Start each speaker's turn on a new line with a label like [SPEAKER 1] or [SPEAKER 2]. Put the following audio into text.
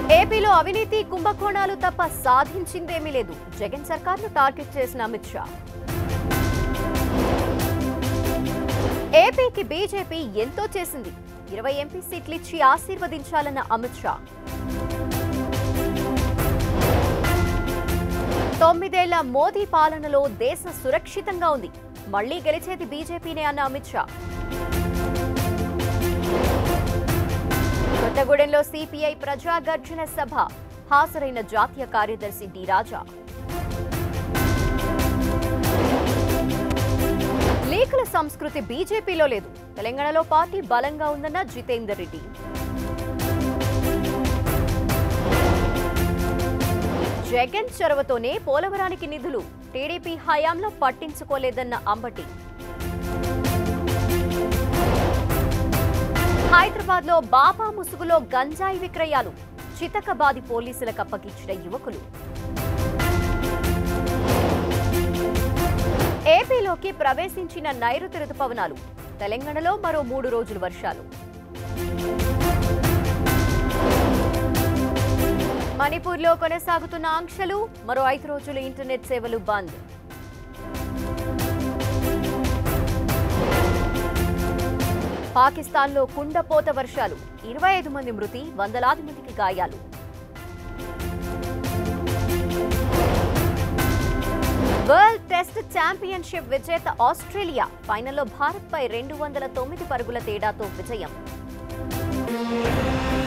[SPEAKER 1] ఏపీలో అవినీతి కుంభకోణాలు తప్ప సాధించిందేమీ లేదు జగన్ సర్కార్ను టార్గెట్ చేసిన అమిత్ షా ఏపీకి బీజేపీ ఎంతో చేసింది ఇరవై ఎంపీ సీట్లు ఇచ్చి ఆశీర్వదించాలన్న అమిత్ షా తొమ్మిదేళ్ల మోదీ పాలనలో దేశం సురక్షితంగా ఉంది మళ్లీ గెలిచేది బీజేపీనే అన్న అమిత్ షా కొత్తగూడెంలో సిపిఐ ప్రజా గర్జన సభ హాజరైన జాతీయ కార్యదర్శి డి రాజా లీకుల సంస్కృతి బీజేపీలో లేదు తెలంగాణలో పార్టీ బలంగా ఉందన్న జితేందర్ రెడ్డి జగన్ చొరవతోనే పోలవరానికి నిధులు టీడీపీ హయాంలో పట్టించుకోలేదన్న అంబటి హైదరాబాద్ లో బాబా ముసుగులో గంజాయి విక్రయాలు చితకబాది పోలీసులకు అప్పగించిన యువకులు ఏపీలోకి ప్రవేశించిన నైరుతి రుతుపవనాలు తెలంగాణలో మరో మూడు రోజులు వర్షాలు మణిపూర్లో కొనసాగుతున్న ఆంక్షలు మరో ఐదు రోజులు ఇంటర్నెట్ సేవలు బంద్ పాకిస్తాన్లో కుండపోత వర్షాలు ఇరవై ఐదు మంది మృతి వందలాది మందికి గాయాలు వరల్డ్ టెస్ట్ ఛాంపియన్షిప్ విజేత ఆస్ట్రేలియా ఫైనల్లో భారత్పై రెండు వందల తొమ్మిది పరుగుల తేడాతో విజయం